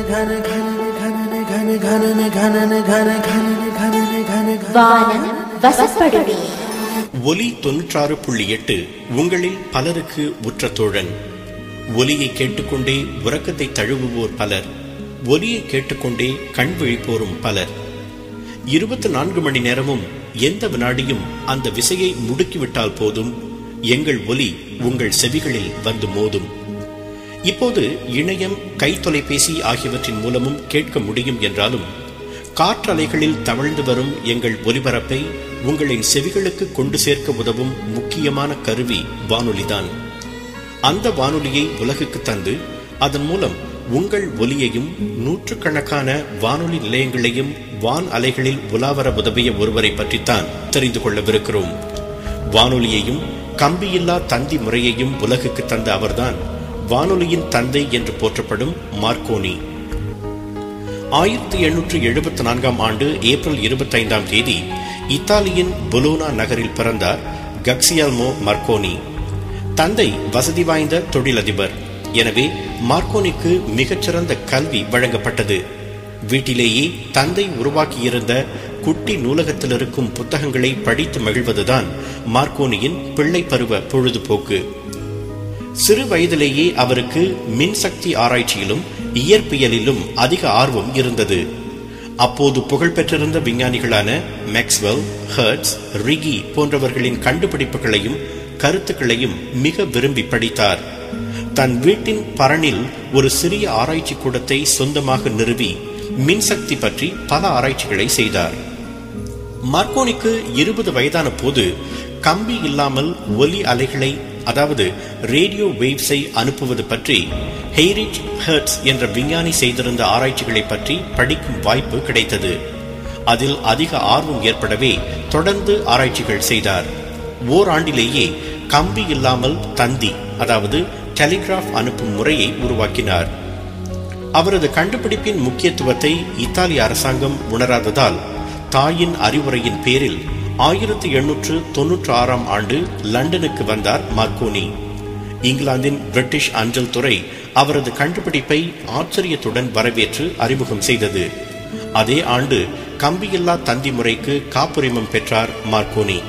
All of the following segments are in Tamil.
வானம் வசப்படுமே ஒலி தொன்னூற்றாறு புள்ளி எட்டு உங்களில் பலருக்கு உற்ற தோழன் ஒலியை கேட்டுக்கொண்டே உறக்கத்தை தழுவுவோர் பலர் ஒலியை கேட்டுக்கொண்டே கண் விழிப்போரும் பலர் இருபத்தி நான்கு மணி நேரமும் எந்த வினாடியும் அந்த விசையை முடுக்கிவிட்டால் போதும் எங்கள் ஒலி உங்கள் செவிகளில் வந்து மோதும் இப்போது இணையம் கை தொலைபேசி ஆகியவற்றின் மூலமும் கேட்க முடியும் என்றாலும் காற்றலைகளில் தவழ்ந்து வரும் எங்கள் ஒலிபரப்பை உங்களின் செவிகளுக்கு கொண்டு சேர்க்க உதவும் முக்கியமான கருவி வானொலிதான் அந்த வானொலியை உலகுக்கு தந்து அதன் மூலம் உங்கள் ஒலியையும் நூற்றுக்கணக்கான வானொலி நிலையங்களையும் வான் அலைகளில் உலாவர உதவிய ஒருவரை பற்றித்தான் தெரிந்து கொள்ளவிருக்கிறோம் வானொலியையும் கம்பியில்லா தந்தி முறையையும் உலகுக்கு தந்த அவர்தான் வானொலியின் தந்தை என்று போற்றப்படும் மார்க்கோனி ஆயிரத்தி எண்ணூற்று எழுபத்தி நான்காம் ஆண்டு ஏப்ரல் இருபத்தைந்தாம் தேதி இத்தாலியின் பொலோனா நகரில் பிறந்தார் கக்சியால்மோ மார்க்கோனி தந்தை வசதி வாய்ந்த தொழிலதிபர் எனவே மார்க்கோனிக்கு மிகச்சிறந்த கல்வி வழங்கப்பட்டது வீட்டிலேயே தந்தை உருவாக்கியிருந்த குட்டி நூலகத்தில் இருக்கும் புத்தகங்களை படித்து மகிழ்வதுதான் மார்க்கோனியின் பிள்ளை பருவ பொழுதுபோக்கு சிறு வயதிலேயே அவருக்கு மின்சக்தி ஆராய்ச்சியிலும் இயற்பியலிலும் அதிக ஆர்வம் இருந்தது அப்போது புகழ்பெற்றிருந்த விஞ்ஞானிகளான மேக்ஸ்வெல் ஹர்ட்ஸ் ரிகி போன்றவர்களின் கண்டுபிடிப்புகளையும் கருத்துக்களையும் மிக விரும்பி படித்தார் தன் வீட்டின் பரணில் ஒரு சிறிய ஆராய்ச்சி கூடத்தை சொந்தமாக நிறுவி மின்சக்தி பற்றி பல ஆராய்ச்சிகளை செய்தார் மார்க்கோனிக்கு இருபது வயதான போது கம்பி இல்லாமல் ஒலி அலைகளை அதாவது ரேடியோ வேவ்ஸை அனுப்புவது பற்றி ஹெய்ரிச் ஹெர்ட்ஸ் என்ற விஞ்ஞானி செய்திருந்த ஆராய்ச்சிகளை பற்றி படிக்கும் வாய்ப்பு கிடைத்தது அதில் அதிக ஆர்வம் ஏற்படவே தொடர்ந்து ஆராய்ச்சிகள் செய்தார் ஓராண்டிலேயே கம்பி இல்லாமல் தந்தி அதாவது டெலிகிராஃப் அனுப்பும் முறையை உருவாக்கினார் அவரது கண்டுபிடிப்பின் முக்கியத்துவத்தை இத்தாலிய அரசாங்கம் உணராததால் தாயின் அறிவுரையின் பேரில் ஆயிரத்தி எண்ணூற்று தொன்னூற்று ஆறாம் ஆண்டு லண்டனுக்கு வந்தார் மார்க்கோனி இங்கிலாந்தின் பிரிட்டிஷ் அஞ்சல் துறை அவரது கண்டுபிடிப்பை ஆச்சரியத்துடன் வரவேற்று அறிமுகம் செய்தது அதே ஆண்டு கம்பியில்லா தந்தி முறைக்கு காப்புரிமம் பெற்றார் மார்க்கோனி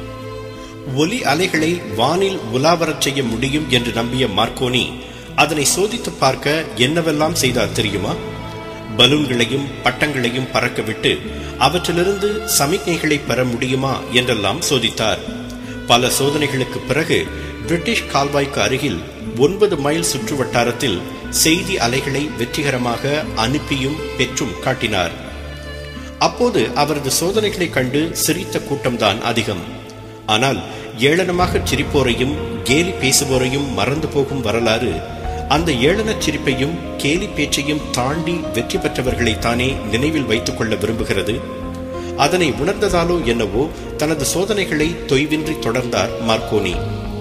ஒலி அலைகளை வானில் உலாவரச் செய்ய முடியும் என்று நம்பிய மார்க்கோனி அதனை சோதித்து பார்க்க என்னவெல்லாம் செய்தார் தெரியுமா பலூன்களையும் பட்டங்களையும் பறக்கவிட்டு அவற்றிலிருந்து சமிக்ஞைகளை பெற முடியுமா என்றெல்லாம் சோதித்தார் பல சோதனைகளுக்கு பிறகு பிரிட்டிஷ் கால்வாய்க்கு அருகில் ஒன்பது மைல் சுற்று வட்டாரத்தில் செய்தி அலைகளை வெற்றிகரமாக அனுப்பியும் பெற்றும் காட்டினார் அப்போது அவரது சோதனைகளை கண்டு சிரித்த கூட்டம்தான் அதிகம் ஆனால் ஏளனமாக சிரிப்போரையும் கேலி பேசுவோரையும் மறந்து போகும் வரலாறு அந்த ஏளனச் சிரிப்பையும் கேலி பேச்சையும் தாண்டி வெற்றி பெற்றவர்களை தானே நினைவில் வைத்துக் கொள்ள விரும்புகிறது அதனை உணர்ந்ததாலோ என்னவோ தனது சோதனைகளை தொய்வின்றி தொடர்ந்தார் மார்க்கோனி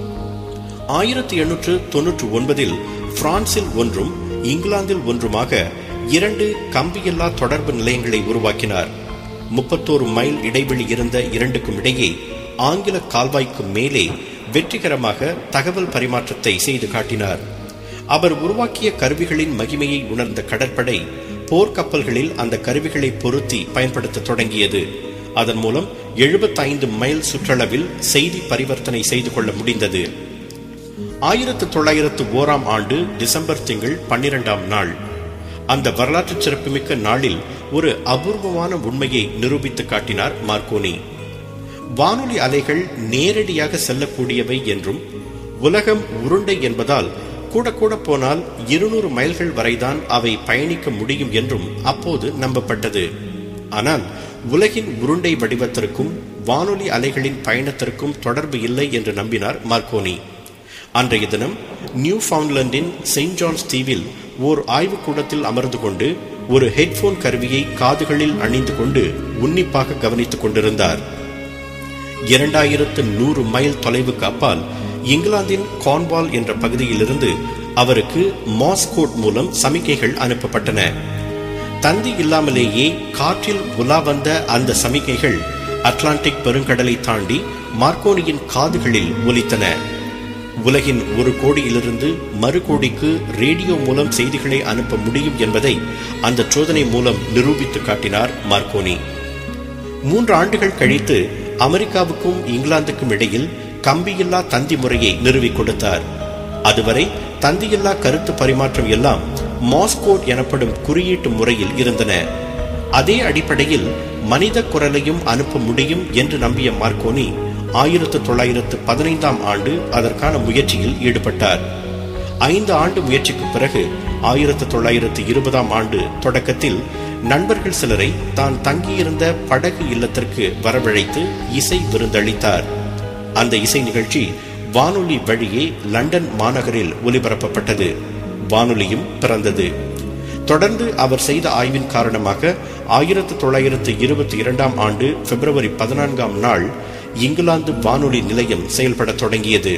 ஆயிரத்தி எண்ணூற்று தொன்னூற்று ஒன்பதில் பிரான்சில் ஒன்றும் இங்கிலாந்தில் ஒன்றுமாக இரண்டு கம்பியில்லா தொடர்பு நிலையங்களை உருவாக்கினார் முப்பத்தோரு மைல் இடைவெளி இருந்த இரண்டுக்கும் இடையே ஆங்கில கால்வாய்க்கு மேலே வெற்றிகரமாக தகவல் பரிமாற்றத்தை செய்து காட்டினார் அவர் உருவாக்கிய கருவிகளின் மகிமையை உணர்ந்த கடற்படை போர்க்கப்பல்களில் அந்த கருவிகளை பொருத்தி பயன்படுத்த தொடங்கியது அதன் மூலம் எழுபத்தைந்து மைல் சுற்றளவில் செய்தி பரிவர்த்தனை செய்து கொள்ள முடிந்தது ஆயிரத்து தொள்ளாயிரத்து ஓராம் ஆண்டு டிசம்பர் திங்கள் பன்னிரெண்டாம் நாள் அந்த வரலாற்று சிறப்புமிக்க நாளில் ஒரு அபூர்வமான உண்மையை நிரூபித்து காட்டினார் மார்க்கோனி வானொலி அலைகள் நேரடியாக செல்லக்கூடியவை என்றும் உலகம் உருண்டை என்பதால் கூட கூட போனால் இருநூறு மைல்கள் வரைதான் அவை பயணிக்க முடியும் என்றும் அப்போது நம்பப்பட்டது ஆனால் உலகின் உருண்டை வடிவத்திற்கும் வானொலி அலைகளின் பயணத்திற்கும் தொடர்பு இல்லை என்று நம்பினார் மார்க்கோனி அன்றைய தினம் நியூ ஃபவுண்ட்லாண்டின் செயின்ட் ஜான்ஸ் தீவில் ஓர் ஆய்வுக்கூடத்தில் அமர்ந்து கொண்டு ஒரு ஹெட்போன் கருவியை காதுகளில் அணிந்து கொண்டு உன்னிப்பாக கவனித்துக் கொண்டிருந்தார் இரண்டாயிரத்து நூறு மைல் தொலைவுக்கு அப்பால் இங்கிலாந்தின் கான்வால் என்ற பகுதியிலிருந்து அவருக்கு மாஸ்கோட் மூலம் சமிக்கைகள் அனுப்பப்பட்டன தந்தி இல்லாமலேயே காற்றில் உலா வந்த அந்த சமிக்கைகள் அட்லாண்டிக் பெருங்கடலை தாண்டி மார்க்கோனியின் காதுகளில் ஒலித்தன உலகின் ஒரு கோடியிலிருந்து மறு கோடிக்கு ரேடியோ மூலம் செய்திகளை அனுப்ப முடியும் என்பதை அந்த சோதனை மூலம் நிரூபித்து காட்டினார் மார்க்கோனி மூன்று ஆண்டுகள் கழித்து அமெரிக்காவுக்கும் இங்கிலாந்துக்கும் இடையில் கம்பியில்லா தந்தி முறையை நிறுவிக் கொடுத்தார் அதுவரை தந்தியில்லா கருத்து பரிமாற்றம் எல்லாம் மாஸ்கோட் எனப்படும் குறியீட்டு முறையில் இருந்தன அதே அடிப்படையில் மனித குரலையும் அனுப்ப முடியும் என்று நம்பிய மார்க்கோனி ஆயிரத்து தொள்ளாயிரத்து பதினைந்தாம் ஆண்டு அதற்கான முயற்சியில் ஈடுபட்டார் ஐந்து ஆண்டு முயற்சிக்கு பிறகு ஆயிரத்து தொள்ளாயிரத்து இருபதாம் ஆண்டு தொடக்கத்தில் நண்பர்கள் சிலரை தான் தங்கியிருந்த படகு இல்லத்திற்கு வரவழைத்து இசை விருந்தளித்தார் அந்த இசை நிகழ்ச்சி வானொலி வழியே லண்டன் மாநகரில் ஒலிபரப்பப்பட்டது வானொலியும் பிறந்தது தொடர்ந்து அவர் செய்த ஆய்வின் காரணமாக ஆயிரத்து தொள்ளாயிரத்து இருபத்தி இரண்டாம் ஆண்டு பிப்ரவரி பதினான்காம் நாள் இங்கிலாந்து வானொலி நிலையம் செயல்படத் தொடங்கியது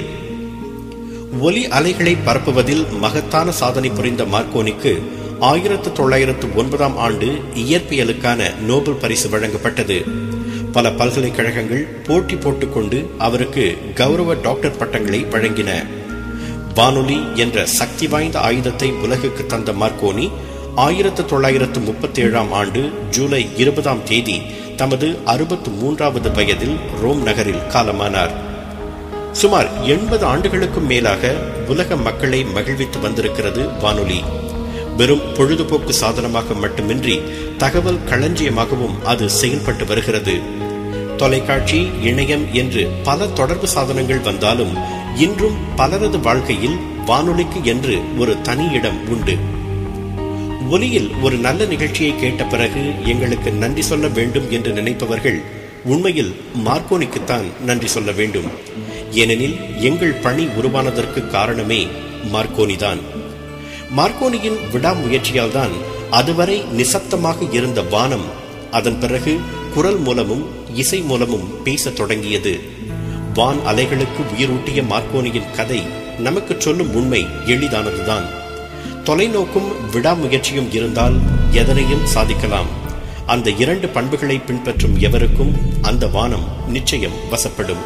ஒலி அலைகளை பரப்புவதில் மகத்தான சாதனை புரிந்த மார்க்கோனிக்கு ஆயிரத்து தொள்ளாயிரத்து ஒன்பதாம் ஆண்டு இயற்பியலுக்கான நோபல் பரிசு வழங்கப்பட்டது பல பல்கலைக்கழகங்கள் போட்டி போட்டுக்கொண்டு அவருக்கு கௌரவ டாக்டர் பட்டங்களை வழங்கின வானொலி என்ற சக்தி வாய்ந்த ஆயுதத்தை உலகுக்கு தந்த மார்க்கோனி ஆயிரத்து தொள்ளாயிரத்து முப்பத்தி ஏழாம் ஆண்டு ஜூலை இருபதாம் தேதி தமது அறுபத்து மூன்றாவது வயதில் ரோம் நகரில் காலமானார் சுமார் எண்பது ஆண்டுகளுக்கும் மேலாக உலக மக்களை மகிழ்வித்து வந்திருக்கிறது வானொலி வெறும் பொழுதுபோக்கு சாதனமாக மட்டுமின்றி தகவல் களஞ்சியமாகவும் அது செயல்பட்டு வருகிறது தொலைக்காட்சி இணையம் என்று பல தொடர்பு சாதனங்கள் வந்தாலும் இன்றும் பலரது வாழ்க்கையில் வானொலிக்கு என்று ஒரு தனி இடம் உண்டு ஒலியில் ஒரு நல்ல நிகழ்ச்சியை கேட்ட பிறகு எங்களுக்கு நன்றி சொல்ல வேண்டும் என்று நினைப்பவர்கள் உண்மையில் மார்க்கோனிக்குத்தான் நன்றி சொல்ல வேண்டும் ஏனெனில் எங்கள் பணி உருவானதற்கு காரணமே மார்க்கோனிதான் மார்க்கோனியின் விடாமுயற்சியால் தான் அதுவரை நிசப்தமாக இருந்த வானம் அதன் பிறகு குரல் மூலமும் இசை மூலமும் பேசத் தொடங்கியது வான் அலைகளுக்கு உயிரூட்டிய மார்க்கோனியின் கதை நமக்கு சொல்லும் உண்மை எளிதானதுதான் தொலைநோக்கும் விடாமுயற்சியும் இருந்தால் எதனையும் சாதிக்கலாம் அந்த இரண்டு பண்புகளை பின்பற்றும் எவருக்கும் அந்த வானம் நிச்சயம் வசப்படும்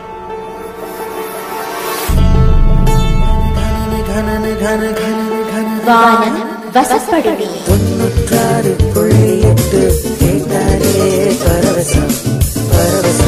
வானம் வசப்படுமே தொண்ணூற்றாறு புள்ளி எட்டு கேட்டாலே பரவசம் பரவசம்